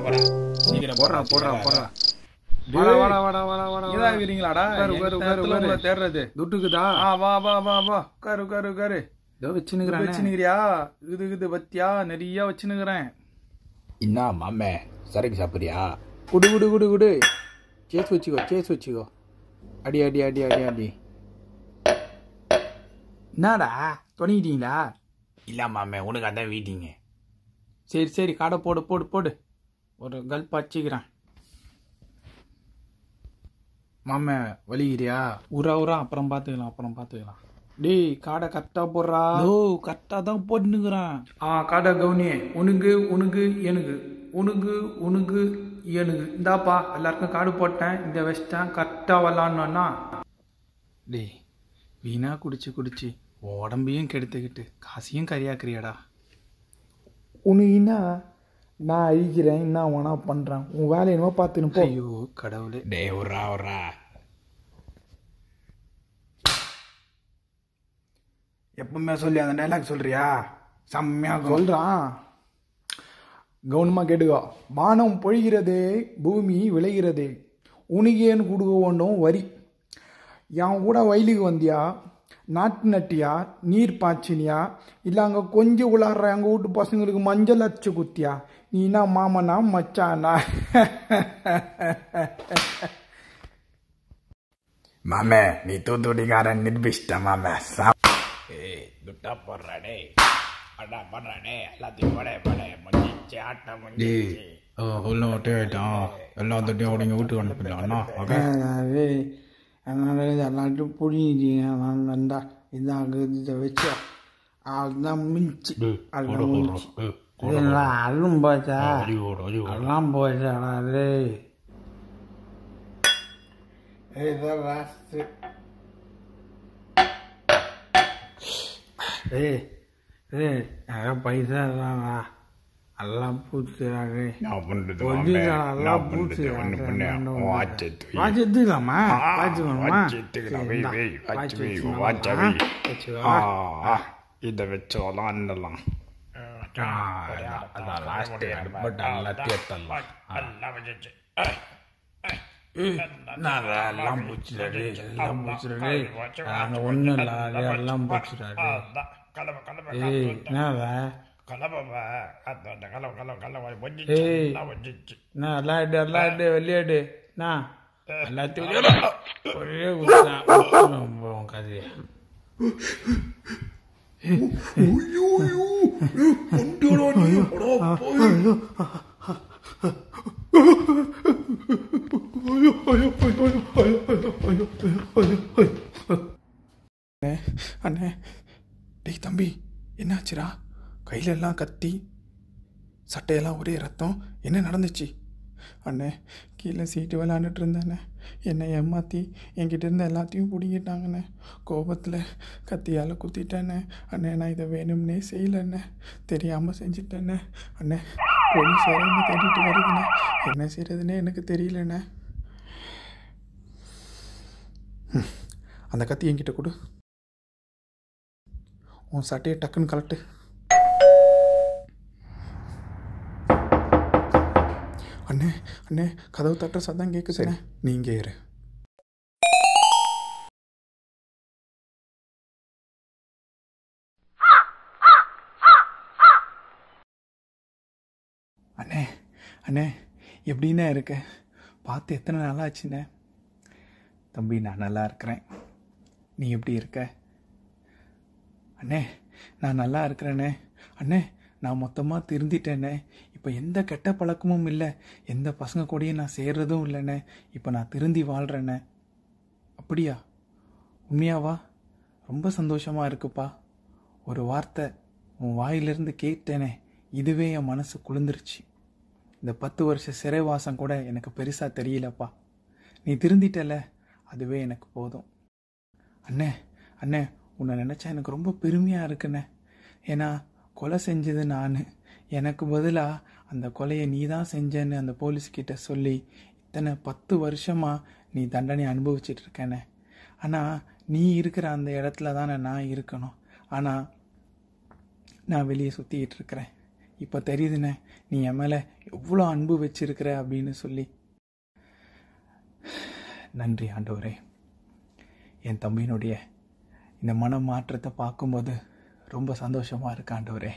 போறா சீக்கிரம் போடுறா போடுறா போடுறா வாடா வாடா வாடா வாடா வாடா நீதான் இருக்கிறீங்களாடா உட்காரு, உட்காரு, உட்காரு, உட்காரு. உங்களை தேடுறது துட்டுக்குதா ஆ வா வா வா வா உட்காரு உட்காரு உட்காரு இதோ வச்சுனுக்குறானே வச்சுனுக்கிறியா இது இது பத்தியா நிறைய வச்சுனுக்குறேன் என்ன மாமே சரக்கு சாப்பிட்றியா குடு குடு குடு குடு சேஸ் வச்சுக்கோ சேஸ் வச்சுக்கோ அடி அடி அடி அடி அடி என்னடா தொடங்கிட்டீங்களா இல்ல மாமே உனக்கு அதான் வீட்டிங்க சரி சரி காடை போடு போடு போடு ஒரு கல்ப் அடிச்சுக்கிறேன் மாமே வலிக்கிறியா உரா உரா அப்புறம் பார்த்துக்கலாம் அப்புறம் பார்த்துக்கலாம் டேய் காடை கரெக்டாக போடுறா ஓ கரெக்டாக தான் போட்டுனுக்குறான் ஆ காடா கவுனி உனக்கு உனக்கு எனக்கு உனக்கு உனக்கு எனக்கு இந்தாப்பா எல்லாருக்கும் காடு போட்டேன் இந்த வச்சிட்டேன் கரெக்டாக விளாட்ணுன்னா டேய் வீணா குடிச்சு குடிச்சு உன் உடம்பையும் கெடுத்துக்கிட்டு காசையும் கரியாக்குறியாடா உனக்கு என்ன நான் அழிக்கிறேன் என்ன வேணா பண்ணுறேன் உன் வேலையை என்னமோ பார்த்துன்னு போ ஐயோ கடவுளே டே உர்றா உர்றா எப்பவுமே சொல்லி அந்த டைலாக் சொல்றியா செம்மையா இருக்கும். சொல்கிறான் கவனமாக கேட்டுக்கோ வானம் பொழிகிறது பூமி விளைகிறது உனக்கேன்னு கொடுக்க வேண்டும் வரி என் கூட வயலுக்கு வந்தியா நாட்டு நட்டியா நீர் பாய்ச்சினியா இல்லை அங்கே கொஞ்சம் உளாடுற எங்கள் வீட்டு பசங்களுக்கு மஞ்சள் அச்சு குத்தியா நீ என்ன மாமனா மச்சானா மாமே நீ தூத்துக்குடிக்காரன் நிர்பிஷ்ட மாமே ஏய் துட்டா போடுறா டே அடா போடுறா டே எல்லாத்தையும் படைய படைய முடிஞ்சிச்சு ஆட்டம் முடிஞ்சிச்சு எல்லாம் ஒட்டே ஆயிட்டான் எல்லாத்தையும் அப்படிங்க வீட்டுக்கு அனுப்பிடலாம்ண்ணா ஓகே அது அதனால எல்லாத்தையும் புரிஞ்சுட்டீங்க வேண்டாண்டா இதாக இதை வச்சு அதுதான் மிஞ்சி அதுதான் மிஞ்சி இதெல்லாம் அதுவும் போச்சா அதெல்லாம் போச்சாடா அது இதான் லாஸ்ட்டு ஏய் ஏய் நிறைய பைசா இருந்தாங்களா எல்லாம் பூச்சுறாங்க நான் பண்றது ஒரிஜினல் மாமே எல்லாம் நான் பூச்சு பண்றது ஒண்ணு பண்ண வாட்ச் எடுத்து வை. வாட்ச் எடுத்துக்கலாமா வாட்ச் வேணுமா வாட்ச் எடுத்துக்கலாம் வை வை வாட்ச் வை வாட்ச் வை ஆ ஆ, இதை வச்சு விளாண்டலாம் அதான் லாஸ்ட் பட் எல்லாத்தையும் எடுத்துடலாம் நான் எல்லாம் பூச்சுறாரு எல்லாம் பூச்சுறாரு நாங்க ஒண்ணும் இல்ல அது எல்லாம் பூச்சுறாரு ஏய் என்னவா ஏய் நான் விளையாடு விளையாடு விளையாடு நான் எல்லாத்தையும் ஒரே குத்தான் கதையை அண்ணே டேய் தம்பி என்னாச்சுடா கையில எல்லாம் கத்தி சட்டையெல்லாம் ஒரே ரத்தம் என்ன நடந்துச்சு அண்ணே கீழே சீட்டு விளாண்டுட்டு இருந்தேண்ணே என்னை ஏமாற்றி என்கிட்ட இருந்த எல்லாத்தையும் பிடிங்கிட்டாங்கண்ணே கோபத்தில் கத்தியால் குத்திட்டேண்ணே அண்ணே நான் இதை வேணும்னே செய்யலண்ணே தெரியாமல் செஞ்சுட்டேண்ணே அண்ணே போலீஸ் வேற என்ன தேடிட்டு வருதுண்ணே என்ன செய்கிறதுனே எனக்கு தெரியலண்ணே ம், அந்த கத்தி என்கிட்ட கொடு உன் சட்டையை டக்குன்னு கலட்டு அண்ணே அண்ணே கதவு தட்டுற சத்தம் கேட்குதுண்ணே நீங்க இரு அண்ணே அண்ணே எப்படிண்ணே இருக்க பார்த்து எத்தனை நாள் ஆச்சுண்ணே தம்பி நான் நல்லா இருக்கிறேன் நீ எப்படி இருக்க அண்ணே நான் நல்லா இருக்கிறேனே அண்ணே நான் மொத்தமாக திருந்திட்டேனே இப்போ எந்த கெட்ட பழக்கமும் இல்லை எந்த பசங்க கூடயும் நான் சேர்றதும் இல்லைண்ணே இப்போ நான் திருந்தி வாழ்கிறேண்ணே அப்படியா உண்மையாவா ரொம்ப சந்தோஷமாக இருக்குப்பா ஒரு வார்த்தை உன் வாயிலிருந்து கேட்டேனே இதுவே என் மனசு குளிர்ந்துருச்சு இந்த பத்து வருஷ சிறைவாசம் கூட எனக்கு பெருசாக தெரியலப்பா நீ திருந்திட்டல அதுவே எனக்கு போதும் அண்ணே அண்ணே உன்னை நினச்சா எனக்கு ரொம்ப பெருமையாக இருக்குண்ணே ஏன்னா கொலை செஞ்சது நான் எனக்கு பதிலாக அந்த கொலையை நீ தான் செஞ்சேன்னு அந்த போலீஸ்கிட்ட சொல்லி இத்தனை பத்து வருஷமாக நீ தண்டனை அனுபவிச்சிட்டு இருக்கேனே ஆனால் நீ இருக்கிற அந்த இடத்துல தானே நான் இருக்கணும் ஆனால் நான் வெளியே சுற்றிக்கிட்டு இருக்கிறேன் இப்போ தெரியுதுண்ணே நீ என் மேலே எவ்வளோ அன்பு வச்சிருக்கிற அப்படின்னு சொல்லி நன்றி ஆண்டவரே என் தம்பியினுடைய இந்த மன மாற்றத்தை பார்க்கும்போது ரொம்ப சந்தோஷமாக இருக்கு ஆண்டவரே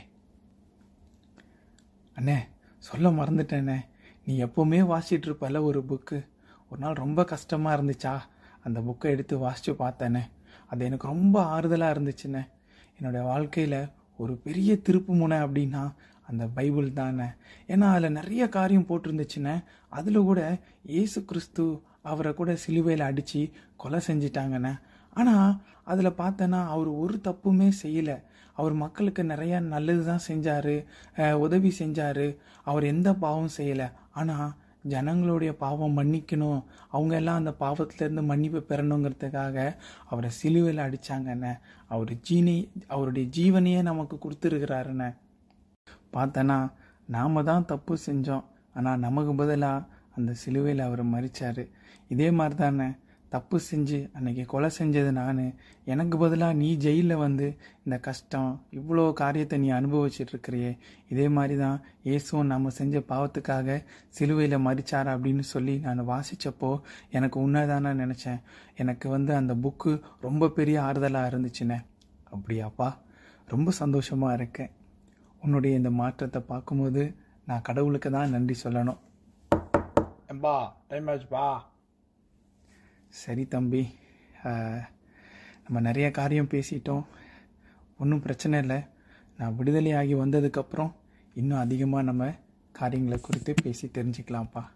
அண்ணே சொல்ல மறந்துட்டேண்ணே நீ எப்போவுமே வாசிட்டு இருப்பல ஒரு புக்கு ஒரு நாள் ரொம்ப கஷ்டமாக இருந்துச்சா அந்த புக்கை எடுத்து வாசித்து பார்த்தேனே அது எனக்கு ரொம்ப ஆறுதலாக இருந்துச்சுண்ணே என்னோடய வாழ்க்கையில் ஒரு பெரிய திருப்பு முனை அப்படின்னா அந்த பைபிள் தானே ஏன்னா அதில் நிறைய காரியம் போட்டிருந்துச்சுண்ணே அதில் கூட இயேசு கிறிஸ்து அவரை கூட சிலுவையில் அடித்து கொலை செஞ்சிட்டாங்கண்ணே ஆனால் அதில் பார்த்தேன்னா அவர் ஒரு தப்புமே செய்யலை அவர் மக்களுக்கு நிறைய நல்லது தான் செஞ்சார் உதவி செஞ்சார் அவர் எந்த பாவம் செய்யலை ஆனால் ஜனங்களுடைய பாவம் மன்னிக்கணும் அவங்க எல்லாம் அந்த பாவத்திலேருந்து மன்னிப்பு பெறணுங்கிறதுக்காக அவரை சிலுவையில் அடித்தாங்கண்ணே அவர் ஜீனி அவருடைய ஜீவனையே நமக்கு கொடுத்துருக்கிறாருண்ணே பார்த்தனா நாம தான் தப்பு செஞ்சோம் ஆனால் நமக்கு பதிலாக அந்த சிலுவையில் அவர் மறிச்சார் இதே மாதிரி தானே தப்பு செஞ்சு அன்னைக்கு கொலை செஞ்சது நான் எனக்கு பதிலாக நீ ஜெயிலில் வந்து இந்த கஷ்டம் இவ்வளோ காரியத்தை நீ அனுபவிச்சுட்டு இருக்கிறியே இதே மாதிரி தான் இயேசுவும் நம்ம செஞ்ச பாவத்துக்காக சிலுவையில் மறிச்சார் அப்படின்னு சொல்லி நான் வாசித்தப்போ எனக்கு உண்மைதானே நினச்சேன் எனக்கு வந்து அந்த புக்கு ரொம்ப பெரிய ஆறுதலாக இருந்துச்சுண்ணே அப்படியாப்பா ரொம்ப சந்தோஷமாக இருக்கேன் உன்னுடைய இந்த மாற்றத்தை பார்க்கும்போது நான் கடவுளுக்கு தான் நன்றி சொல்லணும் ஏம்பா டைம் ஆச்சுப்பா சரி தம்பி ஆஹ், நம்ம நிறைய காரியம் பேசிட்டோம் ஒன்றும் பிரச்சனை இல்லை நான் விடுதலை ஆகி வந்ததுக்கப்புறம் இன்னும் அதிகமாக நம்ம காரியங்களை குறித்து பேசி தெரிஞ்சுக்கலாம்ப்பா